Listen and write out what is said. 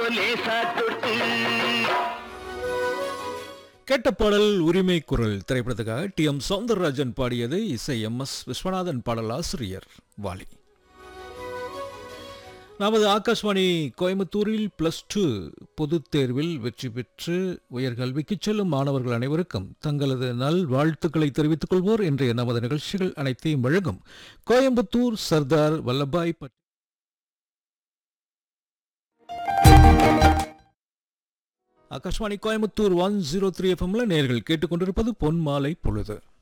லேசா தொட்டு கேட்ட பாடல் உரிமை குரல் திரைப்படத்துக்காக டி எம் சௌந்தரராஜன் பாடியது இசை எம் எஸ் விஸ்வநாதன் பாடலாசிரியர் வாலி நமது ஆகாஷ்வாணி கோயம்புத்தூரில் பிளஸ் டூ பொதுத் தேர்வில் வெற்றி பெற்று உயர்கல்விக்கு செல்லும் மாணவர்கள் அனைவருக்கும் தங்களது நல் வாழ்த்துக்களை தெரிவித்துக் கொள்வோர் இன்றைய நமது நிகழ்ச்சிகள் அனைத்தையும் வழங்கும் Coimbatore Sardar Vallabhbhai Patel Akashvani Coimbatore one zero three எஃப்எம்ல நேர்கள் கேட்டுக்கொண்டிருப்பது பொன்மாலை பொழுது